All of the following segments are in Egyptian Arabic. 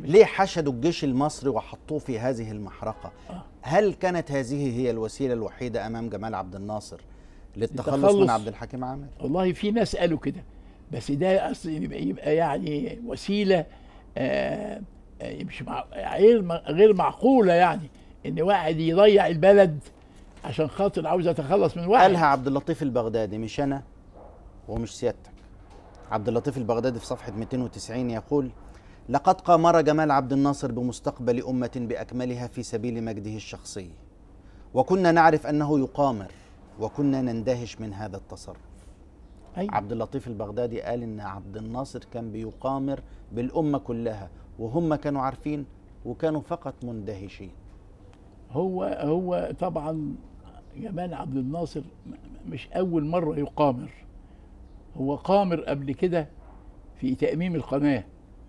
ليه حشدوا الجيش المصري وحطوه في هذه المحرقة آه. هل كانت هذه هي الوسيلة الوحيدة أمام جمال عبد الناصر للتخلص للتخلص. من عبد الحكيم عامر والله في ناس قالوا كده بس ده اصل يبقى, يبقى يعني وسيله آه آه، مش مع غير م- غير معقوله يعني ان واحد يضيع البلد عشان خاطر عاوز يتخلص من واحد قالها عبد اللطيف البغدادي مش أنا ومش سيادتك عبد اللطيف البغدادي في صفحة 290 يقول لقد قامر جمال عبد الناصر بمستقبل أمة بأكملها في سبيل مجده الشخصي وكنا نعرف أنه يقامر وكنا نندهش من هذا التصرف أيوة. عبد اللطيف البغدادي قال ان عبد الناصر كان بيقامر بالامه كلها وهم كانوا عارفين وكانوا فقط مندهشين هو هو طبعا جمال عبد الناصر م- مش اول مره يقامر هو قامر قبل كده في تأميم القناة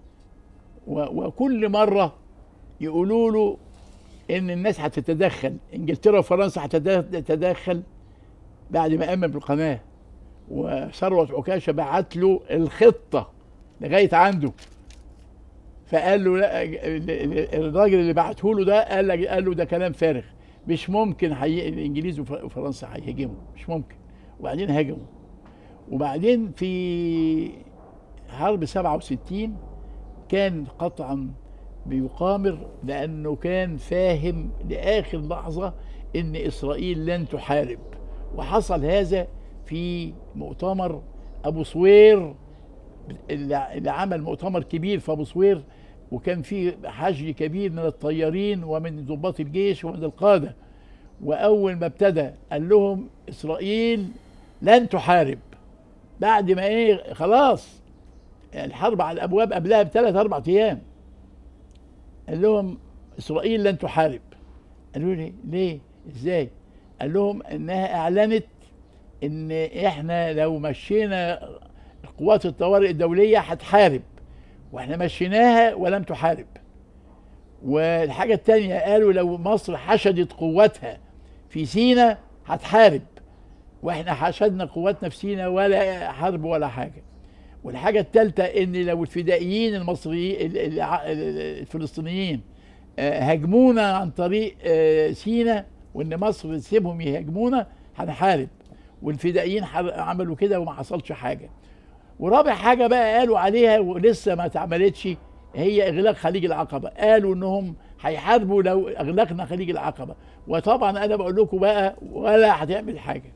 و- وكل مرة يقولوا له إن الناس هتتدخل إنجلترا وفرنسا هتتدخل بعد ما أمم القناة وثروت عكاشة بعت له الخطة لغاية عنده فقال له لا الراجل اللي بعته له ده قال لك- قال له ده كلام فارغ مش ممكن حي... الانجليز وف- وفرنسا هيهاجموا مش ممكن وبعدين هاجموا وبعدين في حرب 67 كان قطعا بيقامر لانه كان فاهم لاخر لحظه ان اسرائيل لن تحارب وحصل هذا في مؤتمر ابو صوير اللي اللي عمل مؤتمر كبير في ابو صوير وكان في حشد كبير من الطيارين ومن ضباط الجيش ومن القاده واول ما ابتدى قال لهم اسرائيل لن تحارب بعد ما ايه خلاص الحرب على الابواب قبلها بثلاث اربع ايام قال لهم اسرائيل لن تحارب قالوا لي ليه ازاي قال لهم انها اعلنت ان احنا لو مشينا قوات الطوارئ الدوليه هتحارب واحنا مشيناها ولم تحارب والحاجه الثانيه قالوا لو مصر حشدت قواتها في سينا هتحارب واحنا حشدنا قواتنا في سينا ولا حرب ولا حاجه والحاجه الثالثه ان لو الفدائيين المصريين ال- ال- ال- الفلسطينيين آه، هاجمونا عن طريق آه، سينا وان مصر تسيبهم يهاجمونا هنحارب والفدائيين حر- عملوا كده وما حصلش حاجه ورابع حاجه بقى قالوا عليها ولسه ما اتعملتش هي اغلاق خليج العقبه قالوا انهم هيحاربوا لو اغلقنا خليج العقبه وطبعا انا بقول لكم بقى ولا هتعمل حاجه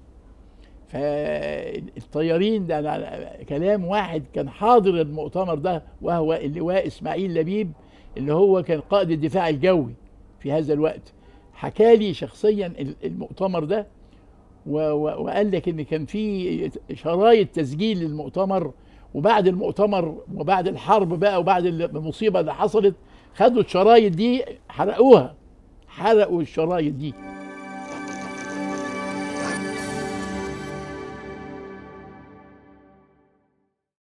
فالطيارين ده أنا- كلام واحد كان حاضر المؤتمر ده وهو اللواء اسماعيل لبيب اللي هو كان قائد الدفاع الجوي في هذا الوقت حكى لي شخصيا المؤتمر ده و- و- وقال لك ان كان في شرايط تسجيل للمؤتمر وبعد المؤتمر وبعد الحرب بقى وبعد المصيبه اللي حصلت خدوا الشرايط دي حرقوها حرقوا الشرايط دي